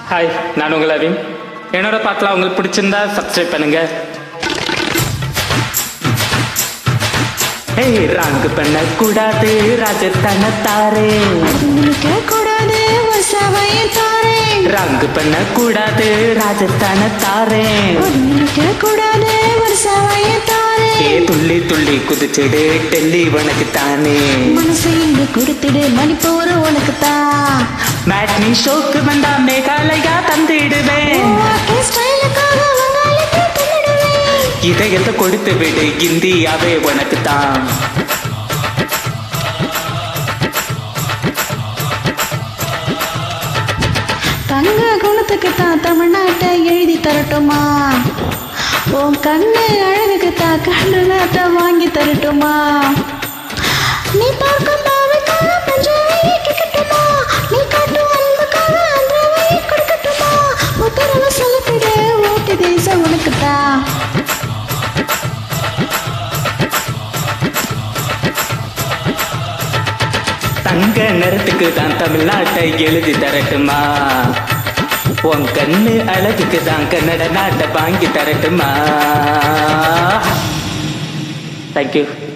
hi நான் உங்கள் அவின் என்னோட பாட்டில் உங்களுக்கு பிடிச்சிருந்தா சப்ஸ்கிரைப் பண்ணுங்க ஏய் ராங்கு பண்ண கூடாது ராஜஸ்தான தாரே நினைக்க கூடாது வசவையை தாரேன் ராங்கு பண்ண கூடாது ராஜஸ்தான தாரே நினைக்க கூடாது வசவையை ஏ தாரேன் துள்ளி துள்ளி குதிச்சிடு டெல்லி உனக்கு தானே மனசு இங்கு கொடுத்துடு மணிப்பூர் உனக்கு தான் மேட்னி ஷோக்கு வந்தா மேகாலயா தந்திடுவேன் ஸ்டைலுக்காக வங்காளத்தை தந்துடுவேன் இதயத்தை கொடுத்து விடு இந்தியாவே உனக்கு தான் தங்க குணத்துக்கு தான் தமிழ்நாட்டை எழுதி தரட்டுமா உன் கண்ணு அழகுக்கு தான் கண்ணத்தை வாங்கி தரட்டுமா நீ பார்க்கும் பாவைக்காக பஞ்சாவை கேட்கட்டுமா நீ காட்டும் அன்புக்காக அன்றாவை கொடுக்கட்டுமா உத்தரவு சொல்லத்திடு ஓட்டு தேசம் உனக்கு தான் தங்க நிறத்துக்கு தான் தமிழ்நாட்டை எழுதி தரட்டுமா உன் கண்ணு அழகுக்கு தான் கன்னட நாட்டை வாங்கி தரட்டுமா தேங்க்யூ